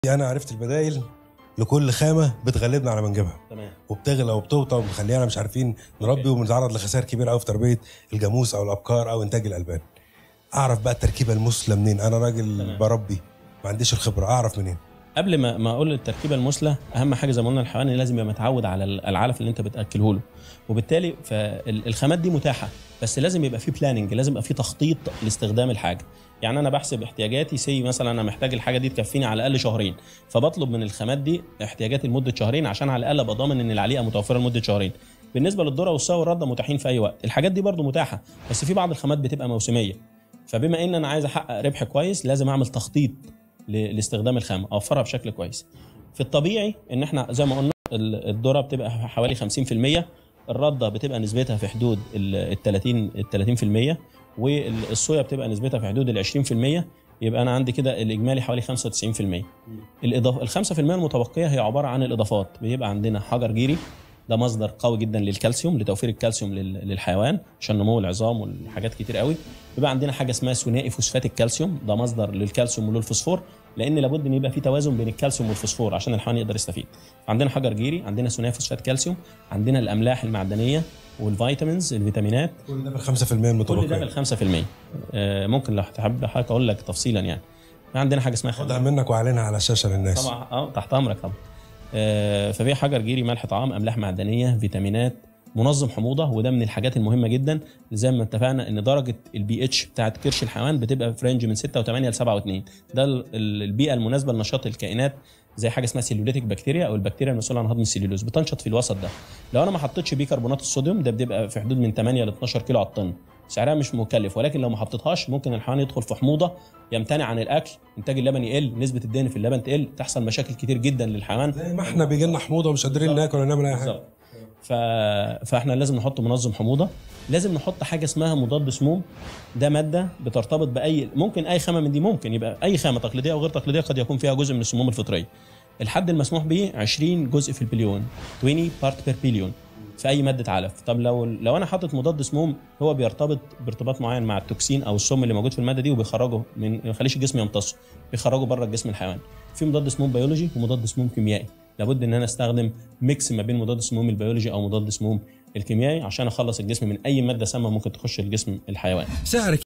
انا عرفت البدائل لكل خامه بتغلبنا على منجبها تمام وبتغلى وبتوطى ومخلينا مش عارفين نربي وبنتعرض لخسائر كبيره قوي في تربيه الجاموس او الابقار او انتاج الالبان اعرف بقى التركيبه المثلى منين انا راجل تمام. بربي ما عنديش الخبره اعرف منين قبل ما ما اقول التركيبه المثلى اهم حاجه زي ما قلنا الحيوان لازم يبقى متعود على العلف اللي انت بتاكله له وبالتالي فالخامات دي متاحه بس لازم يبقى في بلاننج لازم يبقى في تخطيط لاستخدام الحاجه يعني انا بحسب احتياجاتي سي مثلا انا محتاج الحاجه دي تكفيني على الاقل شهرين فبطلب من الخامات دي احتياجاتي لمده شهرين عشان على الاقل ابقى ضامن ان العليقه متوفره لمده شهرين بالنسبه للذره والصوى والرده متاحين في اي وقت الحاجات دي برضو متاحه بس في بعض الخامات بتبقى موسميه فبما ان انا عايز احقق ربح كويس لازم اعمل تخطيط ل- لاستخدام الخامه اوفرها بشكل كويس في الطبيعي ان احنا زي ما قلنا ال- الذره بتبقى حوالي 50% الرده بتبقى نسبتها في حدود ال 30 ال 30% والصويا بتبقى نسبتها في حدود ال 20% يبقى انا عندي كده الاجمالي حوالي 95% الاضافه ال 5% المتبقيه هي عباره عن الاضافات بيبقى عندنا حجر جيري ده مصدر قوي جدا للكالسيوم لتوفير الكالسيوم لل- للحيوان عشان نمو العظام والحاجات كتير قوي بيبقى عندنا حاجه اسمها ثنائي فوسفات الكالسيوم ده مصدر للكالسيوم وللفوسفور لان لابد ان يبقى في توازن بين الكالسيوم والفوسفور عشان الحيوان يقدر يستفيد عندنا حجر جيري عندنا ثنائي فوسفات كالسيوم عندنا الاملاح المعدنيه والفيتامينز الفيتامينات كل ده بال 5% كل ده المتبقيه بال 5% آه، ممكن لو تحب حضرتك اقول لك تفصيلا يعني عندنا حاجه اسمها خدها منك واعلنها على الشاشه للناس طبعا اه تحت امرك طبعا آه، ففي حجر جيري ملح طعام املاح معدنيه فيتامينات منظم حموضه وده من الحاجات المهمه جدا زي ما اتفقنا ان درجه البي اتش بتاعت كرش الحيوان بتبقى في رينج من 6 و8 ل 7 و2 ده ال- ال- البيئه المناسبه لنشاط الكائنات زي حاجه اسمها سيلوليتيك بكتيريا او البكتيريا المسؤوله عن هضم السليولوز بتنشط في الوسط ده لو انا ما حطيتش بيكربونات الصوديوم ده بتبقى في حدود من 8 ل 12 كيلو على الطن سعرها مش مكلف ولكن لو ما حطيتهاش ممكن الحيوان يدخل في حموضه يمتنع عن الاكل انتاج اللبن يقل نسبه الدهن في اللبن تقل تحصل مشاكل كتير جدا للحيوان زي ما احنا بيجي لنا حموضه ومش قادرين ناكل ولا نعمل اي حاجه بالظبط ف... فاحنا لازم نحط منظم حموضه لازم نحط حاجه اسمها مضاد سموم ده ماده بترتبط باي ممكن اي خامه من دي ممكن يبقى اي خامه تقليديه او غير تقليديه قد يكون فيها جزء من السموم الفطريه الحد المسموح به 20 جزء في البليون 20 بارت بير بليون في اي ماده علف طب لو لو انا حاطط مضاد سموم هو بيرتبط بارتباط معين مع التوكسين او السم اللي موجود في الماده دي وبيخرجه من ما يخليش الجسم يمتصه بيخرجه بره الجسم الحيواني في مضاد سموم بيولوجي ومضاد سموم كيميائي لابد ان انا استخدم ميكس ما بين مضاد سموم البيولوجي او مضاد سموم الكيميائي عشان اخلص الجسم من اي ماده سامه ممكن تخش الجسم الحيواني سعر